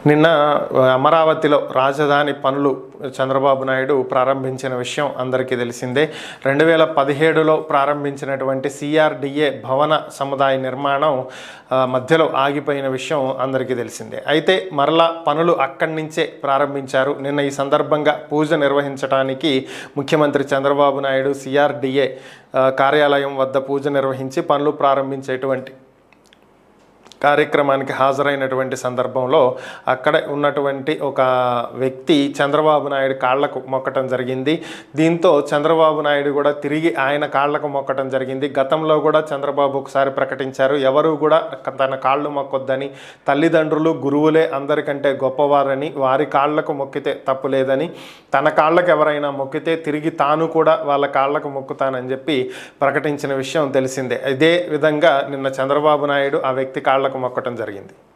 నిన్న అమరావతిలో రాజధాని పనులు చంద్రబాబు నాయుడు ప్రారంభించిన విషయం అందరికీ తెలిసిందే రెండు వేల పదిహేడులో ప్రారంభించినటువంటి సిఆర్డిఏ భవన సముదాయ నిర్మాణం ఆ, మధ్యలో ఆగిపోయిన విషయం అందరికీ తెలిసిందే అయితే మరలా పనులు అక్కడి నుంచే ప్రారంభించారు నిన్న ఈ సందర్భంగా పూజ నిర్వహించడానికి ముఖ్యమంత్రి చంద్రబాబు నాయుడు సిఆర్డిఏ కార్యాలయం వద్ద పూజ నిర్వహించి పనులు ప్రారంభించేటువంటి కార్యక్రమానికి హాజరైనటువంటి సందర్భంలో అక్కడ ఉన్నటువంటి ఒక వ్యక్తి చంద్రబాబు నాయుడు కాళ్లకు మొక్కటం జరిగింది దీంతో చంద్రబాబు నాయుడు కూడా తిరిగి ఆయన కాళ్లకు మొక్కటం జరిగింది గతంలో కూడా చంద్రబాబు ఒకసారి ప్రకటించారు ఎవరు కూడా తన కాళ్ళు మొక్కొద్దని తల్లిదండ్రులు గురువులే అందరికంటే గొప్పవారని వారి కాళ్లకు మొక్కితే తప్పు లేదని తన కాళ్ళకు ఎవరైనా మొక్కితే తిరిగి తాను కూడా వాళ్ళ కాళ్ళకు మొక్కుతానని చెప్పి ప్రకటించిన విషయం తెలిసిందే ఇదే విధంగా నిన్న చంద్రబాబు నాయుడు ఆ వ్యక్తి కాళ్లకు మొక్కటం జరిగింది